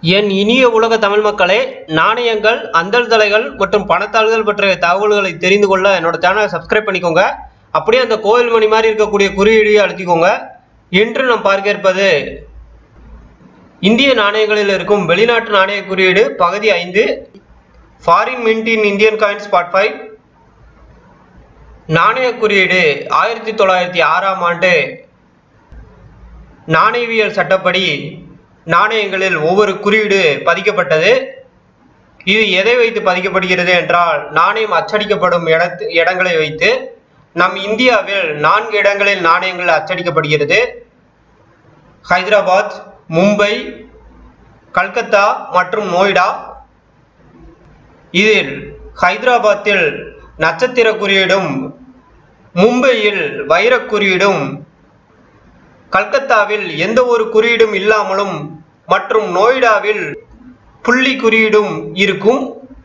என் இனிய உலக தமிழ் மக்களே நாணயங்கள் அந்தல் தலைகள் மற்றும் பணத்தாள்கள் பற்றிய தகவல்களை தெரிந்து கொள்ள என்னோட சேனலை சப்ஸ்கிரைப் பண்ணிக்கோங்க அப்படியே அந்த கோவில் மணி மாதிரி இருக்கக்கூடிய குறியீடையும் அழுத்திக்கோங்க இன்று நாம் பார்க்க இருப்பது இந்திய நாணயங்களில் இருக்கும் வெளிநாட்டு நாணய குறியீடு பகுதி ஐந்து foreign mint in Indian coins part five நாணய குறியீடு ஆயிரத்தி தொள்ளாயிரத்தி ஆறாம் ஆண்டு நாணயவியல் சட்டப்படி நாணயங்களில் ஒவ்வொரு குறியீடு பதிக்கப்பட்டது இது எதை வைத்து பதிக்கப்படுகிறது என்றால் நாணயம் அச்சடிக்கப்படும் இடத்து இடங்களை வைத்து நம் இந்தியாவில் நான்கு இடங்களில் நாணயங்கள் அச்சடிக்கப்படுகிறது ஹைதராபாத் மும்பை கல்கத்தா மற்றும் நோய்டா இதில் ஹைதராபாத்தில் நட்சத்திர குறியீடும் மும்பையில் வைரக் குறியீடும் கல்கத்தாவில் எந்த ஒரு குறியீடும் இல்லாமலும் மற்றும் நோய்டாவில் புள்ளி குறியீடும் இருக்கும்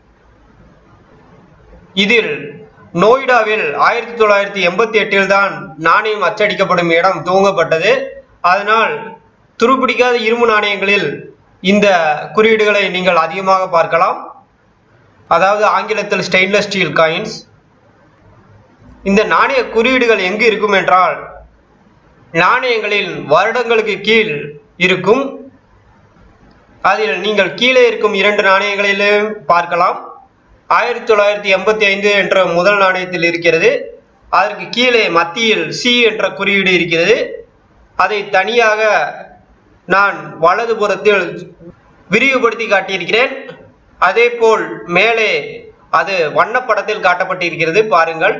இதில் நோய்டாவில் ஆயிரத்தி தொள்ளாயிரத்தி எண்பத்தி எட்டில் தான் நாணயம் அச்சடிக்கப்படும் இடம் துவங்கப்பட்டது அதனால் துருப்பிடிக்காத இரும்பு நாணயங்களில் இந்த குறியீடுகளை நீங்கள் அதிகமாக பார்க்கலாம் அதாவது ஆங்கிலத்தில் ஸ்டெயின்லெஸ் ஸ்டீல் காயின்ஸ் இந்த நாணய குறியீடுகள் எங்கு இருக்கும் என்றால் நாணயங்களில் வருடங்களுக்கு கீழ் இருக்கும் அதில் நீங்கள் கீழே இருக்கும் இரண்டு நாணயங்களிலும் பார்க்கலாம் ஆயிரத்தி தொள்ளாயிரத்தி எண்பத்தி ஐந்து என்ற முதல் நாணயத்தில் இருக்கிறது அதற்கு கீழே மத்தியில் சி என்ற குறியீடு இருக்கிறது அதை தனியாக நான் வலதுபுறத்தில் விரிவுபடுத்தி காட்டியிருக்கிறேன் அதேபோல் மேலே அது வண்ணப்படத்தில் காட்டப்பட்டிருக்கிறது பாருங்கள்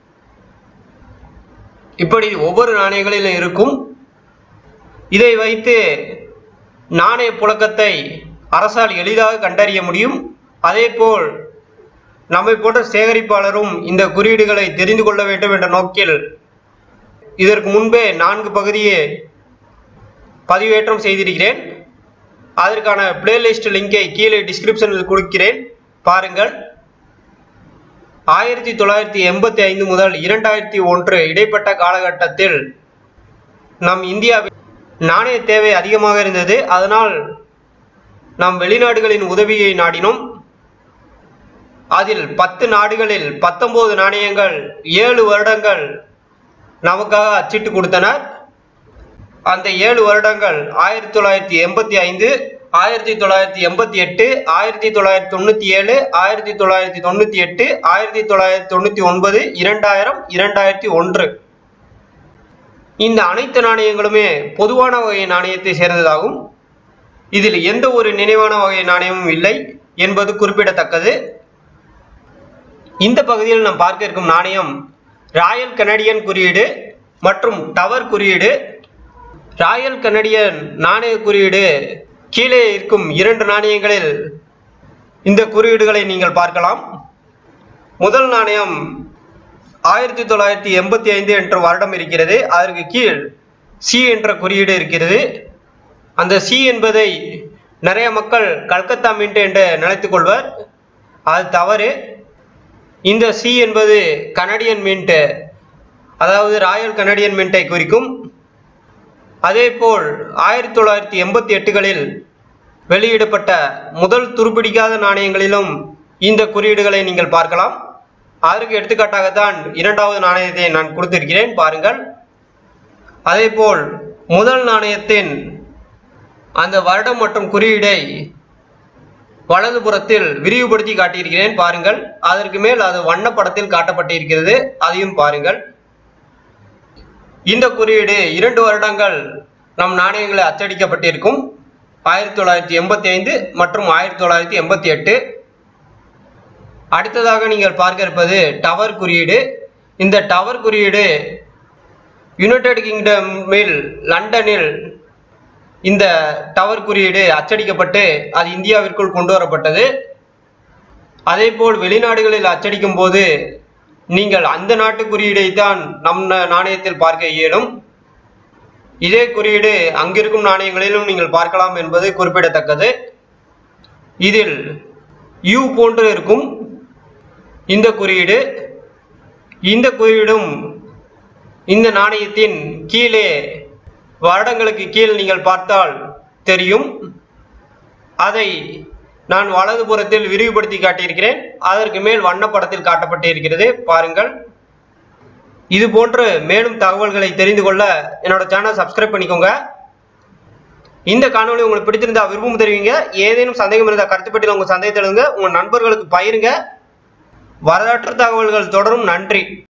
இப்படி ஒவ்வொரு நாணயங்களிலும் இருக்கும் இதை வைத்து நாணய புழக்கத்தை அரசால் எளிதாக கண்டறிய முடியும் அதேபோல் நம்மை போன்ற சேகரிப்பாளரும் இந்த குறியீடுகளை தெரிந்து கொள்ள வேண்டும் என்ற நோக்கில் இதற்கு முன்பே நான்கு பகுதியை பதிவேற்றம் செய்திருக்கிறேன் அதற்கான பிளேலிஸ்ட் லிங்கை கீழே டிஸ்கிரிப்ஷனில் கொடுக்கிறேன் பாருங்கள் ஆயிரத்தி தொள்ளாயிரத்தி எண்பத்தி ஐந்து முதல் இரண்டாயிரத்தி ஒன்று இடைப்பட்ட காலகட்டத்தில் நம் இந்தியாவில் நாணய தேவை அதிகமாக இருந்தது அதனால் நாம் வெளிநாடுகளின் உதவியை நாடினோம் அதில் பத்து நாடுகளில் பத்தொன்பது நாணயங்கள் ஏழு வருடங்கள் நமக்காக அச்சிட்டு கொடுத்தனர் அந்த ஏழு வருடங்கள் ஆயிரத்தி தொள்ளாயிரத்தி எண்பத்தி ஐந்து ஆயிரத்தி தொள்ளாயிரத்தி எண்பத்தி எட்டு ஆயிரத்தி தொள்ளாயிரத்தி தொண்ணூற்றி ஏழு ஆயிரத்தி தொள்ளாயிரத்தி தொண்ணூற்றி எட்டு ஆயிரத்தி தொள்ளாயிரத்தி தொண்ணூற்றி ஒன்பது இரண்டாயிரம் இரண்டாயிரத்தி ஒன்று இந்த அனைத்து நாணயங்களுமே பொதுவான வகை நாணயத்தை சேர்ந்ததாகும் இதில் எந்த ஒரு நினைவான வகை நாணயமும் இல்லை என்பது குறிப்பிடத்தக்கது இந்த பகுதியில் நாம் பார்க்க இருக்கும் நாணயம் ராயல் கனடியன் குறியீடு மற்றும் டவர் குறியீடு ராயல் கனடியன் நாணய குறியீடு கீழே இருக்கும் இரண்டு நாணயங்களில் இந்த குறியீடுகளை நீங்கள் பார்க்கலாம் முதல் நாணயம் ஆயிரத்தி தொள்ளாயிரத்தி எண்பத்தி ஐந்து என்ற வருடம் இருக்கிறது அதற்கு கீழ் சி என்ற குறியீடு இருக்கிறது அந்த சி என்பதை நிறைய மக்கள் கல்கத்தா மின்ட் என்று நினைத்துக் கொள்வர் அது தவறு இந்த சி என்பது கனடியன் மின்ட் அதாவது ராயல் கனடியன் மின்ட்டை குறிக்கும் அதேபோல் ஆயிரத்தி தொள்ளாயிரத்தி எண்பத்தி எட்டுகளில் வெளியிடப்பட்ட முதல் துருப்பிடிக்காத நாணயங்களிலும் இந்த குறியீடுகளை நீங்கள் பார்க்கலாம் அதற்கு எடுத்துக்காட்டாகத்தான் இரண்டாவது நாணயத்தை நான் கொடுத்திருக்கிறேன் பாருங்கள் அதேபோல் முதல் நாணயத்தின் அந்த வருடம் மற்றும் குறியீடை வலதுபுறத்தில் விரிவுபடுத்தி காட்டியிருக்கிறேன் பாருங்கள் அதற்கு மேல் அது வண்ணப்படத்தில் காட்டப்பட்டிருக்கிறது அதையும் பாருங்கள் இந்த குறியீடு இரண்டு வருடங்கள் நம் நாணயங்களை அச்சடிக்கப்பட்டிருக்கும் ஆயிரத்தி தொள்ளாயிரத்தி எண்பத்தி ஐந்து மற்றும் ஆயிரத்தி தொள்ளாயிரத்தி எண்பத்தி எட்டு அடுத்ததாக நீங்கள் பார்க்க இருப்பது டவர் குறியீடு இந்த டவர் குறியீடு யுனைடெட் கிங்டமில் லண்டனில் இந்த டவர் குறியீடு அச்சடிக்கப்பட்டு அது இந்தியாவிற்குள் கொண்டு வரப்பட்டது அதேபோல் வெளிநாடுகளில் அச்சடிக்கும் போது நீங்கள் அந்த நாட்டு குறியீடை தான் நம் நாணயத்தில் பார்க்க இயலும் இதே குறியீடு அங்கிருக்கும் நாணயங்களிலும் நீங்கள் பார்க்கலாம் என்பது குறிப்பிடத்தக்கது இதில் யூ போன்று இருக்கும் இந்த குறியீடு இந்த குறியீடும் இந்த நாணயத்தின் கீழே வருடங்களுக்கு கீழ் நீங்கள் பார்த்தால் தெரியும் அதை நான் வலதுபுறத்தில் விரிவுபடுத்தி காட்டியிருக்கிறேன் அதற்கு மேல் வண்ணப்படத்தில் காட்டப்பட்டு இருக்கிறது பாருங்கள் இது போன்று மேலும் தகவல்களை தெரிந்து கொள்ள என்னோட சேனல் சப்ஸ்கிரைப் பண்ணிக்கோங்க இந்த காணொளி உங்களுக்கு பிடித்திருந்தா விருப்பம் தெரிவிங்க ஏதேனும் சந்தேகம் இருந்தால் கருத்து பெட்டியில் உங்க சந்தேகத்தை எழுதுங்க உங்க நண்பர்களுக்கு பயிருங்க வரலாற்று தகவல்கள் தொடரும் நன்றி